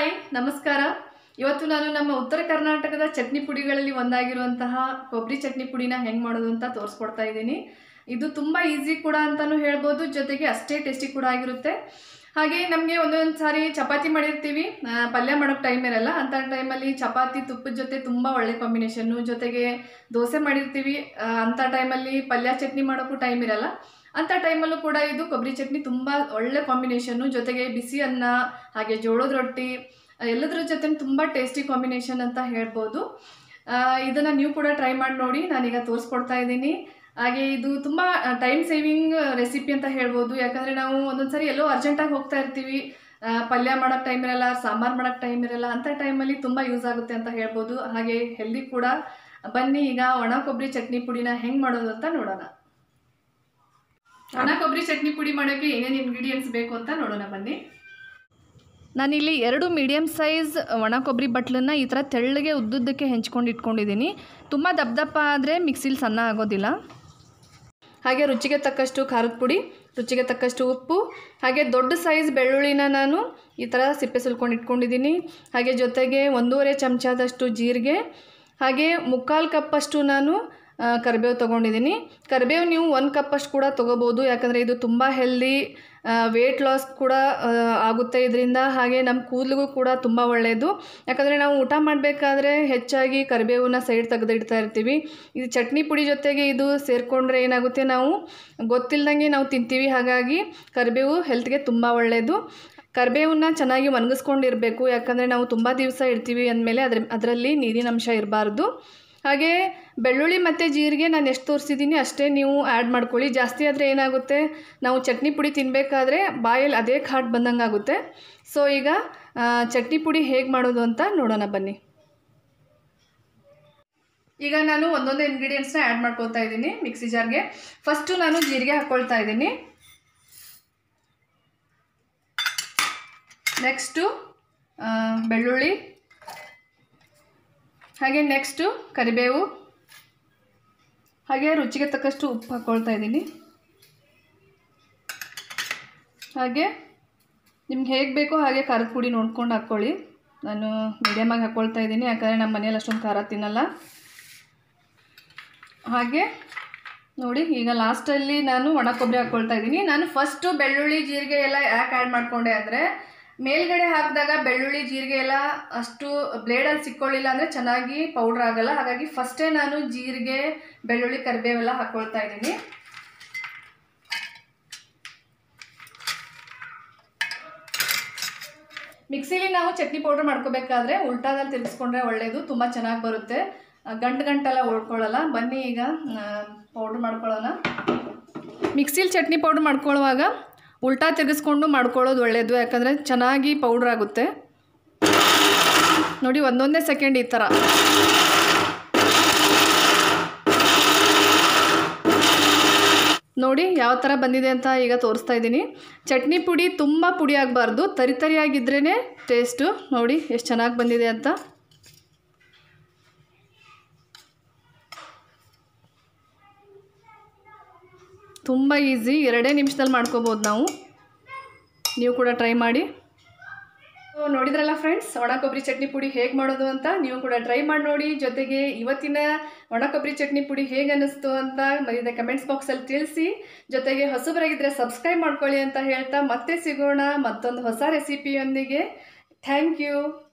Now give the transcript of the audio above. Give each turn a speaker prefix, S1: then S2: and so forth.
S1: hi ನಮಸ್ಕಾರ ಇವತ್ತು ನಾನು ನಮ್ಮ ಉತ್ತರ ಕರ್ನಾಟಕದ ಚಟ್ನಿ ಪುಡಿಗಳಲ್ಲಿ ಒಂದಾಗಿರುವಂತಹ ಕೊಬ್ಬರಿ ಚಟ್ನಿ ಪುಡಿನ ಹೆಂಗೆ ಮಾಡೋದು ಅಂತ ತೋರಿಸ್ಕೊಡ್ತಾ ಇದ್ದೀನಿ ಇದು ತುಂಬ ಈಸಿ ಕೂಡ ಅಂತಲೂ ಹೇಳ್ಬೋದು ಜೊತೆಗೆ ಅಷ್ಟೇ ಟೇಸ್ಟಿ ಕೂಡ ಆಗಿರುತ್ತೆ ಹಾಗೆ ನಮಗೆ ಒಂದೊಂದು ಸಾರಿ ಚಪಾತಿ ಮಾಡಿರ್ತೀವಿ ಆ, ಪಲ್ಯ ಮಾಡೋಕ್ಕೆ ಟೈಮ್ ಇರಲ್ಲ ಅಂಥ ಟೈಮಲ್ಲಿ ಚಪಾತಿ ತುಪ್ಪದ ಜೊತೆ ತುಂಬ ಒಳ್ಳೆ ಕಾಂಬಿನೇಷನ್ನು ಜೊತೆಗೆ ದೋಸೆ ಮಾಡಿರ್ತೀವಿ ಆ, ಅಂಥ ಟೈಮಲ್ಲಿ ಪಲ್ಯ ಚಟ್ನಿ ಮಾಡೋಕ್ಕೂ ಟೈಮ್ ಇರಲ್ಲ ಅಂಥ ಟೈಮಲ್ಲೂ ಕೂಡ ಇದು ಕೊಬ್ಬರಿ ಚಟ್ನಿ ತುಂಬ ಒಳ್ಳೆ ಕಾಂಬಿನೇಷನ್ನು ಜೊತೆಗೆ ಬಿಸಿ ಅನ್ನ ಹಾಗೆ ಜೋಳದ ರೊಟ್ಟಿ ಆ, ಎಲ್ಲದರ ಜೊತೆ ತುಂಬ ಟೇಸ್ಟಿ ಕಾಂಬಿನೇಷನ್ ಅಂತ ಹೇಳ್ಬೋದು ಇದನ್ನು ನೀವು ಕೂಡ ಟ್ರೈ ಮಾಡಿ ನೋಡಿ ನಾನೀಗ ತೋರಿಸ್ಕೊಡ್ತಾ ಇದ್ದೀನಿ ಹಾಗೆ ಇದು ತುಂಬ ಟೈಮ್ ಸೇವಿಂಗ್ ರೆಸಿಪಿ ಅಂತ ಹೇಳ್ಬೋದು ಯಾಕಂದರೆ ನಾವು ಒಂದೊಂದು ಸರಿ ಎಲ್ಲೋ ಅರ್ಜೆಂಟಾಗಿ ಹೋಗ್ತಾ ಇರ್ತೀವಿ ಆ, ಪಲ್ಯ ಮಾಡೋಕ್ಕೆ ಟೈಮ್ ಇರಲ್ಲ ಸಾಂಬಾರು ಮಾಡೋಕ್ಕೆ ಟೈಮ್ ಇರಲ್ಲ ಅಂಥ ಟೈಮಲ್ಲಿ ತುಂಬ ಯೂಸ್ ಆಗುತ್ತೆ ಅಂತ ಹೇಳ್ಬೋದು ಹಾಗೆ ಹೆಲ್ದಿ ಕೂಡ ಬನ್ನಿ ಈಗ ಒಣ ಕೊಬ್ಬರಿ ಚಟ್ನಿ ಪುಡಿನ ಹೆಂಗೆ ಮಾಡೋದು ಅಂತ ನೋಡೋಣ ಒಣ ಕೊಬ್ಬರಿ ಚಟ್ನಿ ಪುಡಿ ಮಾಡೋಕ್ಕೆ ಏನೇನು ಇಂಗ್ರೀಡಿಯೆಂಟ್ಸ್ ಬೇಕು ಅಂತ ನೋಡೋಣ ಬನ್ನಿ ನಾನಿಲ್ಲಿ ಎರಡು ಮೀಡಿಯಮ್ ಸೈಜ್ ಒಣ ಕೊಬ್ಬರಿ ಬಟ್ಲನ್ನ ಈ ಥರ ತೆಳ್ಳಗೆ ಉದ್ದುದ್ದಕ್ಕೆ ಹೆಂಚ್ಕೊಂಡು ಇಟ್ಕೊಂಡಿದ್ದೀನಿ ತುಂಬ ದಪ್ಪ ದಪ್ಪ ಆದರೆ ಮಿಕ್ಸಿಲಿ ಸಣ್ಣ ಆಗೋದಿಲ್ಲ ಹಾಗೆ ರುಚಿಗೆ ತಕ್ಕಷ್ಟು ಖಾರದ ಪುಡಿ ರುಚಿಗೆ ತಕ್ಕಷ್ಟು ಉಪ್ಪು ಹಾಗೆ ದೊಡ್ಡ ಸೈಜ್ ಬೆಳ್ಳುಳ್ಳಿನ ನಾನು ಈ ಥರ ಸಿಪ್ಪೆ ಸುಲ್ಕೊಂಡು ಇಟ್ಕೊಂಡಿದ್ದೀನಿ ಹಾಗೆ ಜೊತೆಗೆ ಒಂದೂವರೆ ಚಮಚದಷ್ಟು ಜೀರಿಗೆ ಹಾಗೆ ಮುಕ್ಕಾಲು ಕಪ್ಪಷ್ಟು ನಾನು ಆ, ಕರಿಬೇವು ತೊಗೊಂಡಿದ್ದೀನಿ ಕರಿಬೇವು ನೀವು ಒಂದು ಕಪ್ಪಷ್ಟು ಕೂಡ ತೊಗೋಬೋದು ಯಾಕಂದರೆ ಇದು ತುಂಬ ಹೆಲ್ದಿ ವೇಟ್ ಲಾಸ್ ಕೂಡ ಆ, ಆಗುತ್ತೆ ಇದರಿಂದ ಹಾಗೆ ನಮ್ಮ ಕೂದಲಿಗೂ ಕೂಡ ತುಂಬ ಒಳ್ಳೆಯದು ಯಾಕಂದರೆ ನಾವು ಊಟ ಮಾಡಬೇಕಾದ್ರೆ ಹೆಚ್ಚಾಗಿ ಕರಿಬೇವನ್ನ ಸೈಡ್ ತೆಗೆದಿಡ್ತಾ ಇರ್ತೀವಿ ಇದು ಚಟ್ನಿ ಪುಡಿ ಜೊತೆಗೆ ಇದು ಸೇರಿಕೊಂಡ್ರೆ ಏನಾಗುತ್ತೆ ನಾವು ಗೊತ್ತಿಲ್ದಂಗೆ ನಾವು ತಿಂತೀವಿ ಹಾಗಾಗಿ ಕರಿಬೇವು ಹೆಲ್ತ್ಗೆ ತುಂಬ ಒಳ್ಳೆಯದು ಕರಿಬೇವನ್ನ ಚೆನ್ನಾಗಿ ಒಣಗಿಸ್ಕೊಂಡಿರಬೇಕು ಯಾಕಂದರೆ ನಾವು ತುಂಬ ದಿವಸ ಇಡ್ತೀವಿ ಅಂದಮೇಲೆ ಅದ್ರ ಅದರಲ್ಲಿ ನೀರಿನ ಅಂಶ ಇರಬಾರ್ದು ಹಾಗೆ ಬೆಳ್ಳುಳ್ಳಿ ಮತ್ತು ಜೀರಿಗೆ ನಾನು ಎಷ್ಟು ತೋರಿಸಿದ್ದೀನಿ ಅಷ್ಟೇ ನೀವು ಆ್ಯಡ್ ಮಾಡ್ಕೊಳ್ಳಿ ಜಾಸ್ತಿ ಆದರೆ ಏನಾಗುತ್ತೆ ನಾವು ಚಟ್ನಿ ಪುಡಿ ತಿನ್ನಬೇಕಾದ್ರೆ ಬಾಯಲ್ಲಿ ಅದೇ ಖಾಟ್ ಬಂದಂಗೆ ಆಗುತ್ತೆ ಸೊ ಈಗ ಆ, ಚಟ್ನಿ ಪುಡಿ ಹೇಗೆ ಮಾಡೋದು ಅಂತ ನೋಡೋಣ ಬನ್ನಿ ಈಗ ನಾನು ಒಂದೊಂದು ಇಂಗ್ರೀಡಿಯೆಂಟ್ಸ್ನ ಆ್ಯಡ್ ಮಾಡ್ಕೊಳ್ತಾ ಇದ್ದೀನಿ ಮಿಕ್ಸಿ ಜಾರ್ಗೆ ಫಸ್ಟು ನಾನು ಜೀರಿಗೆ ಹಾಕ್ಕೊಳ್ತಾ ಇದ್ದೀನಿ ನೆಕ್ಸ್ಟು ಆ, ಬೆಳ್ಳುಳ್ಳಿ ಹಾಗೆ ನೆಕ್ಸ್ಟು ಕರಿಬೇವು ಹಾಗೆ ರುಚಿಗೆ ತಕ್ಕಷ್ಟು ಉಪ್ಪು ಹಾಕ್ಕೊಳ್ತಾ ಇದ್ದೀನಿ ಹಾಗೆ ನಿಮ್ಗೆ ಹೇಗೆ ಬೇಕೋ ಹಾಗೆ ಖಾರದ ಪುಡಿ ನೋಡ್ಕೊಂಡು ಹಾಕ್ಕೊಳ್ಳಿ ನಾನು ಮೀಡಿಯಮಾಗಿ ಹಾಕ್ಕೊಳ್ತಾ ಇದ್ದೀನಿ ಯಾಕಂದರೆ ನಮ್ಮ ಮನೇಲಿ ಅಷ್ಟೊಂದು ಖಾರ ತಿನ್ನಲ್ಲ ಹಾಗೆ ನೋಡಿ ಈಗ ಲಾಸ್ಟಲ್ಲಿ ನಾನು ಒಣ ಕೊಬ್ಬರಿ ಹಾಕ್ಕೊಳ್ತಾ ಇದ್ದೀನಿ ನಾನು ಫಸ್ಟು ಬೆಳ್ಳುಳ್ಳಿ ಜೀರಿಗೆ ಎಲ್ಲ ಯಾಕೆ ಆ್ಯಡ್ ಮಾಡಿಕೊಂಡೆ ಅಂದರೆ ಮೇಲ್ಗಡೆ ಹಾಕಿದಾಗ ಬೆಳ್ಳುಳ್ಳಿ ಜೀರಿಗೆ ಎಲ್ಲ ಅಷ್ಟು ಬ್ಲೇಡಲ್ಲಿ ಸಿಕ್ಕೊಳ್ಳಿಲ್ಲ ಅಂದರೆ ಚೆನ್ನಾಗಿ ಪೌಡ್ರ್ ಆಗಲ್ಲ ಹಾಗಾಗಿ ಫಸ್ಟೇ ನಾನು ಜೀರಿಗೆ ಬೆಳ್ಳುಳ್ಳಿ ಕರಿಬೇವೆಲ್ಲ ಹಾಕ್ಕೊಳ್ತಾ ಇದ್ದೀನಿ ಮಿಕ್ಸಿಲಿ ನಾವು ಚಟ್ನಿ ಪೌಡ್ರ್ ಮಾಡ್ಕೋಬೇಕಾದ್ರೆ ಉಲ್ಟಾದಲ್ಲಿ ತಿರ್ಗಿಸ್ಕೊಂಡ್ರೆ ಒಳ್ಳೆಯದು ತುಂಬ ಚೆನ್ನಾಗಿ ಬರುತ್ತೆ ಆ, ಗಂಟು ಗಂಟೆಲ್ಲ ಉಳ್ಕೊಳ್ಳಲ್ಲ ಬನ್ನಿ ಈಗ ಪೌಡ್ರ್ ಮಾಡ್ಕೊಳ್ಳೋಣ ಮಿಕ್ಸಿಲಿ ಚಟ್ನಿ ಪೌಡ್ರ್ ಮಾಡ್ಕೊಳ್ಳುವಾಗ ಉಲ್ಟಾ ತಿರ್ಗಿಸ್ಕೊಂಡು ಮಾಡ್ಕೊಳ್ಳೋದು ಒಳ್ಳೆಯದು ಯಾಕಂದರೆ ಚೆನ್ನಾಗಿ ಪೌಡ್ರ್ ಆಗುತ್ತೆ ನೋಡಿ ಒಂದೊಂದೇ ಸೆಕೆಂಡ್ ಈ ಥರ ನೋಡಿ ಯಾವ ಥರ ಬಂದಿದೆ ಅಂತ ಈಗ ತೋರಿಸ್ತಾ ಇದ್ದೀನಿ ಚಟ್ನಿ ಪುಡಿ ತುಂಬ ಪುಡಿ ಆಗಬಾರ್ದು ತರಿ ತರಿಯಾಗಿದ್ರೇ ಟೇಸ್ಟು ನೋಡಿ ಎಷ್ಟು ಚೆನ್ನಾಗಿ ಬಂದಿದೆ ಅಂತ ತುಂಬ ಈಸಿ ಎರಡೇ ನಿಮಿಷದಲ್ಲಿ ಮಾಡ್ಕೋಬೋದು ನಾವು ನೀವು ಕೂಡ ಟ್ರೈ ಮಾಡಿ ಸೊ ನೋಡಿದ್ರಲ್ಲ ಫ್ರೆಂಡ್ಸ್ ಒಣ ಕೊಬ್ಬರಿ ಚಟ್ನಿ ಪುಡಿ ಹೇಗೆ ಮಾಡೋದು ಅಂತ ನೀವು ಕೂಡ ಟ್ರೈ ಮಾಡಿ ನೋಡಿ ಜೊತೆಗೆ ಇವತ್ತಿನ ಒಣ ಕೊಬ್ಬರಿ ಚಟ್ನಿ ಪುಡಿ ಹೇಗೆ ಅನ್ನಿಸ್ತು ಅಂತ ಮರಿದ ಕಮೆಂಟ್ಸ್ ಬಾಕ್ಸಲ್ಲಿ ತಿಳಿಸಿ ಜೊತೆಗೆ ಹೊಸಬರಾಗಿದ್ದರೆ ಸಬ್ಸ್ಕ್ರೈಬ್ ಮಾಡ್ಕೊಳ್ಳಿ ಅಂತ ಹೇಳ್ತಾ ಮತ್ತೆ ಸಿಗೋಣ ಮತ್ತೊಂದು ಹೊಸ ರೆಸಿಪಿಯೊಂದಿಗೆ ಥ್ಯಾಂಕ್ ಯು